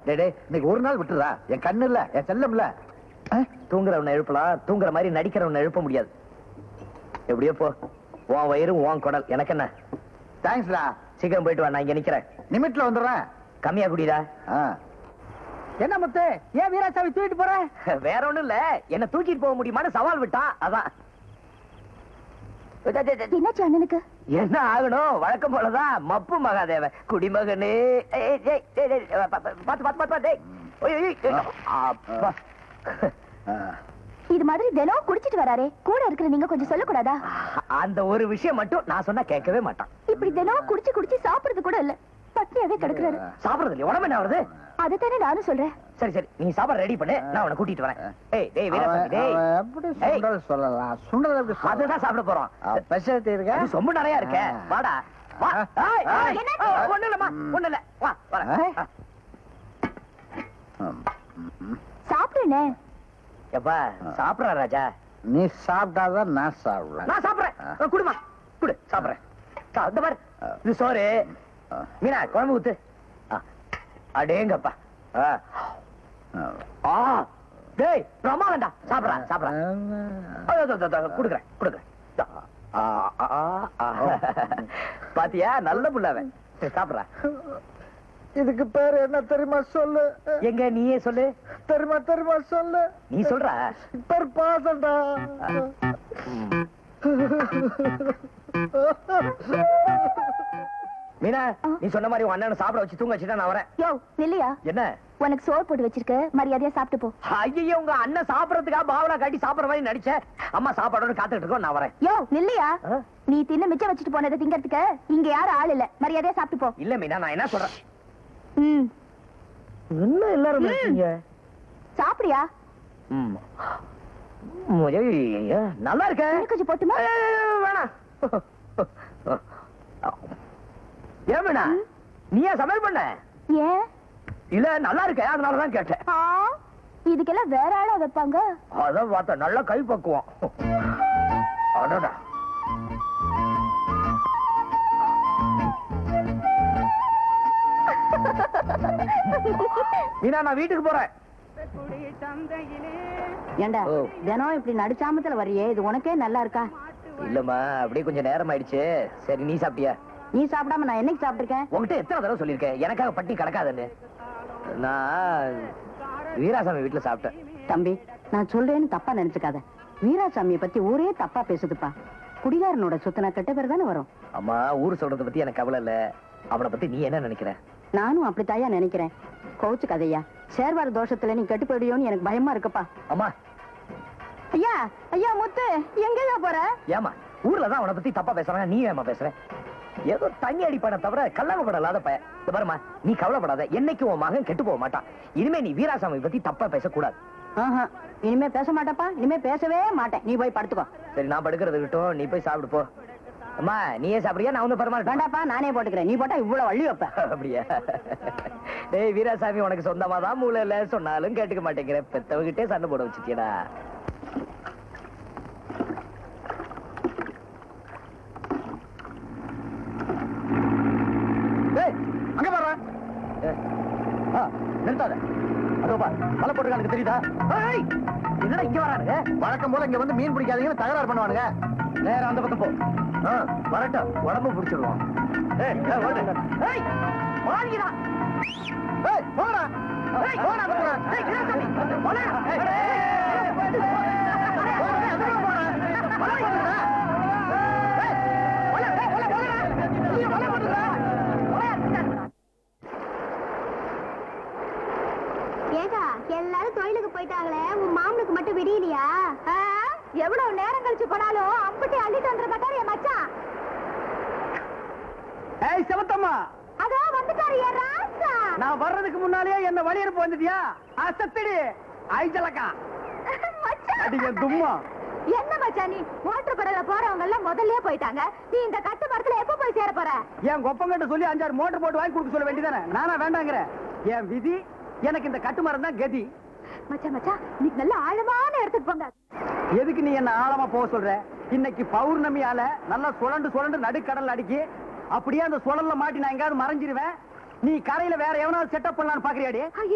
டேய் டேய், இன்னைக்கு ஒரு நாள் விட்டுறா என் கண்ணு இல்ல என் செல்லம் இல்ல தூங்குறவனை எழுப்பலாம் தூங்குற மாதிரி நடிக்கிறவனை எழுப்ப முடியாது எப்படியோ போ உன் வயிறு உன் குடல் எனக்கு என்ன தேங்க்ஸ்டா சீக்கிரம் போயிட்டு வா நான் இங்க நிக்கிறேன் நிமிட்ல வந்துடுறேன் கம்மியா குடிடா ஆ. என்ன முத்து ஏன் வீராசாமி தூக்கிட்டு போற வேற ஒண்ணும் இல்ல என்ன தூக்கிட்டு போக முடியுமான்னு சவால் விட்டான் அதான் என்னாச்சு அண்ணனுக்கு என்ன ஆகணும் வழக்கம் போலதான் மப்பு மகாதேவ குடிமகனே ஏய், ஏய், ஏய், ஏய், ஏய், பா- பா- பாத்து பாத்து பாத்து பாத்து ஏய். ஓய், ஓய், ஓய். அப்பா. ஆ. இது மாதிரி தினம் குடிச்சிட்டு வராரே கூட இருக்கிற நீங்க கொஞ்சம் சொல்லக்கூடாதா அந்த ஒரு விஷயம் மட்டும் நான் சொன்னா கேட்கவே மாட்டான் இப்படி தினம் குடிச்சு குடிச்சு சாப்பிடுறது கூட இல்ல பட்னியாவே கிடக்குறாரு சாப்பிடுறது இல்லையா உடம்பு என்ன வருது அதைத்தானே நானும் சொல்றேன் சரி சரி நீ சாப்பாடு ரெடி பண்ணு நான் உன்னை கூட்டிட்டு வரேன் ஏய் டேய் வீரசாமி அவன் டேய் அவன் எப்படி ஏய். சுண்டல் சொல்லலாம் சுண்டல் எப்படி சொல்லலாம்? அதுதான் சாப்பிட போறோம் ஆ, ஸ்பெஷாலிட்டி இருக்கா இது சொம்பு நிறைய இருக்க ஆ. வாடா வா ஆ. ஏய், ஏய், என்னாச்சு? ஏய், ஒண்ணும் இல்லம்மா ஒண்ணும் இல்ல வா வரேன் ஆ. ஆ. ம், ம், ம். சாப்பிடுனே எப்பா சாப்பிடுறா ராஜா நீ சாப்பிட்டாதான் நான் சாப்பிடுவேன் நான் சாப்பிடுறேன் ஆ. ஆ, குடுமா குடு சாப்பிடுறேன் சா, இந்த பாரு ஆ. இது சோறு ஆ. மீனா குழம்பு ஊத்து ஆ. அடேங்கப்பா ஆ. ஆ. ஆ டேய் பிரமாதம்டா சாப்பிடுறா சாப்பிடுறா அதோ, அதோ, அதோ, அதோ, குடுக்குறேன் குடுக்குறேன் இதோ. ஆ, ஆ, ஆ, ஆ. பாத்தியா நல்ல புள்ளவன் சரி, சாப்பிடுறா இதுக்கு பேர் என்ன தெரியுமா சொல்லு எங்க நீயே சொல்லு தெரியுமா தெரியுமா சொல்லு நீ சொல்றா பேர் பாசண்டா மீனா நீ சொன்ன மாதிரி உன் அண்ணனை சாப்பிட வச்சு தூங்க வச்சுட்டா நான் வரேன் யோ நில்லையா என்ன உனக்கு சோறு போட்டு வச்சிருக்க மரியாதையா சாப்பிட்டு போ ஐயோ உங்க அண்ணன் சாப்பிடறதுக்காக பாவனா காட்டி சாப்பிடுற மாதிரி நடிச்சேன் அம்மா சாப்பாடோட காத்துட்டு இருக்கோம் நான் வரேன் யோ நில்லையா ஆ? நீ தின்னு மிச்சம் வச்சுட்டு போனதை திங்கறதுக்கு இங்க யாரும் ஆள் இல்ல மரியாதையா சாப்பிட்டு போ இல்ல மீனா நான் என்ன சொல்றேன் ம் என்ன எல்லாரும் இருக்கீங்க சாப்பிடியா ம். ம், ஐயையோ, நல்லா இருக்க இன்னும் கொஞ்சம் போட்டுமா வேணாம் ஏன் மீனா நீ ஏன் சமையல் பண்ண ஏன் இல்ல நல்லா இருக்க அதனாலதான் கேட்டேன் ஆ, இதுக்கெல்லாம் வேற ஆளா வைப்பாங்க அதான் பார்த்தா நல்ல கை பக்குவோம் அடடா மீனா நான் வீட்டுக்கு போறேன் ஏண்டா ஓ. தினம் இப்படி நடுச்சாமத்துல வர்றியே இது உனக்கே நல்லா இருக்கா இல்லம்மா அப்படியே கொஞ்சம் நேரம் ஆயிடுச்சு சரி நீ சாப்பிட்டியா நீ சாப்பிடாம நான் என்னைக்கு சாப்பிட்டிருக்கேன் உன்கிட்ட எத்தனை தடவை சொல்லியிருக்கேன் எனக்காக பட்டி கிடக்காதுன்னு நான் வீராசாமி வீட்டுல சாப்பிட்டேன் தம்பி நான் சொல்றேன்னு தப்பா நினைச்சுக்காத வீராசாமியை பத்தி ஊரே தப்பா பேசுதுப்பா குடிகாரனோட சுத்தின கெட்ட பேர் தானே வரும் அம்மா ஊர் சொல்றத பத்தி எனக்கு கவலை இல்ல அவனை பத்தி நீ என்ன நினைக்கிற நானும் அப்படித்தாயா நினைக்கிறேன் கோச்சு கதையா சேர்வார தோஷத்துல நீ கெட்டு போயிடுயோன்னு எனக்கு பயமா இருக்குப்பா அம்மா ஐயா ஐயா முத்து எங்கயா போற ஏமா ஊர்ல தான் அவனை பத்தி தப்பா பேசுறாங்க நீ ஏமா பேசுற ஏதோ தண்ணி அடிப்பான தவிர கல்லவப்பட இல்லாத பையன் இந்த பாருமா நீ கவலைப்படாத என்னைக்கு உன் மகன் கெட்டு போக மாட்டான் இனிமே நீ வீராசாமி பத்தி தப்பா பேசக்கூடாது ஆஹா. இனிமே பேச மாட்டப்பா இனிமே பேசவே மாட்டேன் நீ போய் படுத்துக்கோ சரி நான் படுக்கிறது கிட்டும் நீ போய் சாப்பிடு போ அம்மா நீயே சாப்பிடுறியா நான் வந்து பரமாட்டேன் வேண்டாப்பா நானே போட்டுக்கிறேன் நீ போட்டா இவ்வளவு வள்ளி வைப்ப அப்படியா டேய் வீராசாமி உனக்கு சொந்தமா தான் மூளை இல்ல சொன்னாலும் கேட்டுக்க மாட்டேங்கிற பெத்தவகிட்டே சண்டை போட வச்சுட்டியடா டேய், அங்க பாரு ஆ, நிறுத்தாத அதோ பார் மலை போட்டுருக்கானுக்கு தெரியுதா ஏய், என்னடா இங்க வரானுங்க வழக்கம் போல இங்க வந்து மீன் பிடிக்காதீங்கன்னு தகராறு பண்ணுவானுங்க நேரா அந்த பக்கம் போ ஆ, வரட்டும் உடம்பு பிடிச்சிருவோம் ஏய், ஏய், ஓடு. ஏய், வாங்கிடா. ஏய், போடா ஏய், போடா, போடா. ஏய், வீராசாமி, போடா. ஏய், ஏய், ஏய், போடா, போடா. ஏய், போடா, ஏய், போடா, போடா. நீ போடா, போடா. போடா. ஏகா எல்லாரும் தொழிலுக்கு போயிட்டாங்களே உன் மாமனுக்கு மட்டும் விடியலையா எவ்வளவு நேரம் கழிச்சு போனாலும் அம்பட்டி அள்ளிட்டு வந்துட மாட்டாரு என் மச்சான் ஏய் செவத்தம்மா அதோ வந்துட்டாரு என் ராசா நான் வர்றதுக்கு முன்னாலேயே என்ன வழி அனுப்ப வந்துட்டியா அசத்திடி ஐஜலக்கா மச்சான். அடிங்க தும்மா என்ன மச்சான் நீ மோட்டர் படல போறவங்க எல்லாம் முதல்லயே போயிட்டாங்க நீ இந்த கட்டு மரத்துல எப்ப போய் சேர போற என் கொப்பங்கிட்ட சொல்லி அஞ்சாறு மோட்டர் போட்டு வாங்கி கொடுக்க சொல்ல வேண்டியதானே நானா வேண்டாங்கிறேன் என் விதி எனக்கு இந்த கட்டுமரம் தான் கதி மச்சான் மச்சான் நீ நல்ல ஆழமான இடத்துக்கு போங்க எதுக்கு நீ என்ன ஆழமா போக சொல்ற இன்னைக்கு பௌர்ணமியால நல்லா சுழண்டு சுழண்டு நடுக்கடல் அடிக்கி அப்படியே அந்த சுழல்ல மாட்டி நான் எங்கேயாவது மறைஞ்சிருவேன் நீ கரையில வேற எவனாவது செட்டப் பண்ணலான்னு பாக்குறியாடி